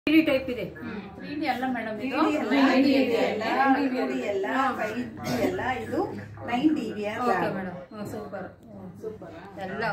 Three type ಇದೆ ಇದು ಎಲ್ಲ ಮೇಡಮ್ ಇದು ಡಿ ಎಲ್ಲ ಡಿ ಎಲ್ಲ ಫೈವ್ ಜಿ ಎಲ್ಲ ಇದು nine D V okay madam super ಎಲ್ಲ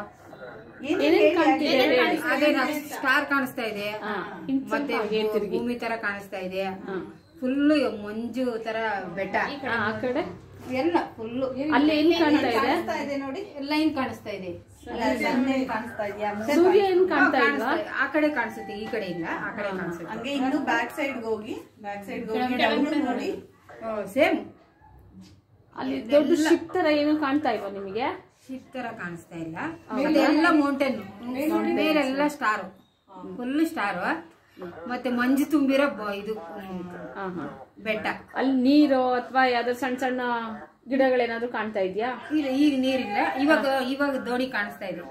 ಅದೇ ಸ್ಟಾರ್ ಕಾಣಿಸ್ತಾ ಇದೆ ಮತ್ತೆ ಭೂಮಿ ತರ ಕಾಣಿಸ್ತಾ ಇದೆ ಫುಲ್ಲು ಮಂಜು ತರ ಬೆಟ್ಟ ಆ ಕಡೆ ಎಲ್ಲ ಫುಲ್ಲು ಅಲ್ಲಿ ಎಲ್ಲಿ ಕಾಣ್ತಾ ಇದೆ ಕಾಣಿಸ್ತಾ ಇದೆ ನೋಡಿ ಲೈನ್ ಕಾಣಿಸ್ತಾ ಇದೆ ಸನ್ನೆ ಕಾಣಿಸ್ತಾ ಇದೆಯಾ ಸೂರ್ಯ ಏನ್ ಹಾ, ಕಾಣ್ತಾ ಇಲ್ವಾ ಕಾಣಿಸ್ತಾ ಇದೆ. ಆ ಕಡೆ ಕಾಣಿಸುತ್ತೆ ಈ ಕಡೆ ಇಲ್ಲ ಆ ಕಡೆ ಕಾಣಿಸುತ್ತೆ ಹಂಗೆ ಇನ್ನು ಬ್ಯಾಕ್ ಸೈಡ್ ಹೋಗಿ ಬ್ಯಾಕ್ ಸೈಡ್ ಹೋಗಿ ಡೌನ್ ನೋಡಿ ಸೇಮ್ ಅಲ್ಲಿ ದೊಡ್ಡ ಶಿಪ್ ತರ ಏನು ಕಾಣ್ತಾ ಇಲ್ವಾ ನಿಮಗೆ ಶಿಪ್ ತರ ಕಾಣಿಸ್ತಾ ಇಲ್ಲ ಮತ್ತೆ ಎಲ್ಲ ಮೌಂಟೇನ್ ಮೇಲೆಲ್ಲ ಸ್ಟಾರ್ ಫುಲ್ ಸ್ಟಾರ್ ಮತ್ತೆ ಮಂಜು ತುಂಬಿರೋ ಬ- ಇದು ಹ್ಮ್, ಹಾ ಹಾ ಬೆಟ್ಟ ಅಲ್ಲಿ ನೀರು ಅಥವಾ ಯಾವ್ದಾದ್ರು ಸಣ್ಣ ಸಣ್ಣ ಗಿಡಗಳೇನಾದ್ರು ಕಾಣ್ತಾ ಇದೆಯಾ ಇಲ್ಲ ಈಗ ನೀರಿಲ್ಲ ಇವಾಗ ಇವಾಗ ದೋಣಿ ಕಾಣಿಸ್ತಾ ಇದೆ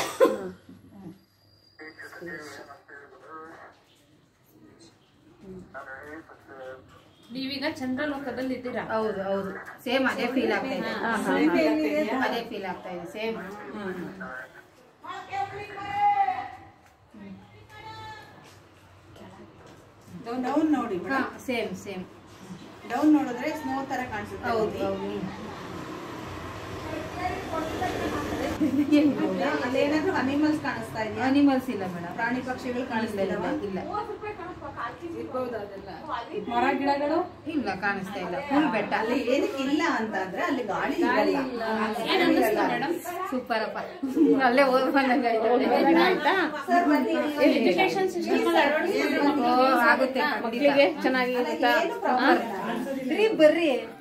ನೀವೀಗ ಚಂದ್ರಲೋಕದಲ್ಲಿ ಇದ್ದೀರಾ ಹೌದು ಹೌದು ಸೇಮ್ ಅದೇ ಫೀಲ್ ಆಗ್ತಾ ಇದೆ ಅದೇ ಫೀಲ್ ಆಗ್ತಾ ಇದೆ ಸೇಮ್ ಡೌನ್ ನೋಡಿ ಸೇಮ್ ಸೇಮ್ ಡೌನ್ ನೋಡಿದ್ರೆ ಸ್ನೋ ತರ ಕಾಣಿಸುತ್ತೆ ಹೌದು ನೋಡಿ. ಹೌದು ಅಲ್ಲಿ ಏನಾದ್ರು ಅನಿಮಲ್ಸ್ ಕಾಣಿಸ್ತಾ ಇದೆಯಾ ಅನಿಮಲ್ಸ್ ಇಲ್ಲ ಮೇಡಮ್ ಪ್ರಾಣಿ ಪಕ್ಷಿಗಳು ಇಲ್ಲ ಕಾಣಿಸ್ತಾ ಇಲ್ಲ ಇದಾವ ಇಲ್ಲ ಮರ ಗಿಡಗಳು ಇಲ್ಲ ಕಾಣಿಸ್ತಾ ಇಲ್ಲ ಫುಲ್ ಬೆಟ್ಟ ಅಲ್ಲಿ ಏನಕ್ಕೆ ಇಲ್ಲ ಅಂತ ಅಂದ್ರೆ ಅಲ್ಲಿ ಗಾಳಿ ಇರಲ್ಲ ಸೂಪರ್ ಅಪ್ಪ ಅಲ್ಲೇ ಹೋಗ್ ಬಂದಂಗ ಆಯ್ತಾ ಸರ್ ಬನ್ನಿ ಎಜುಕೇಶನ್ ಸಿಸ್ಟಮ್ ಆಗುತ್ತೆ ಖಂಡಿತ. ಮಕ್ಕಳಿಗೆ ಚೆನ್ನಾಗಿ ಏನು problem ಇಲ್ಲ. ಬರ್ರಿ ಬರ್ರಿ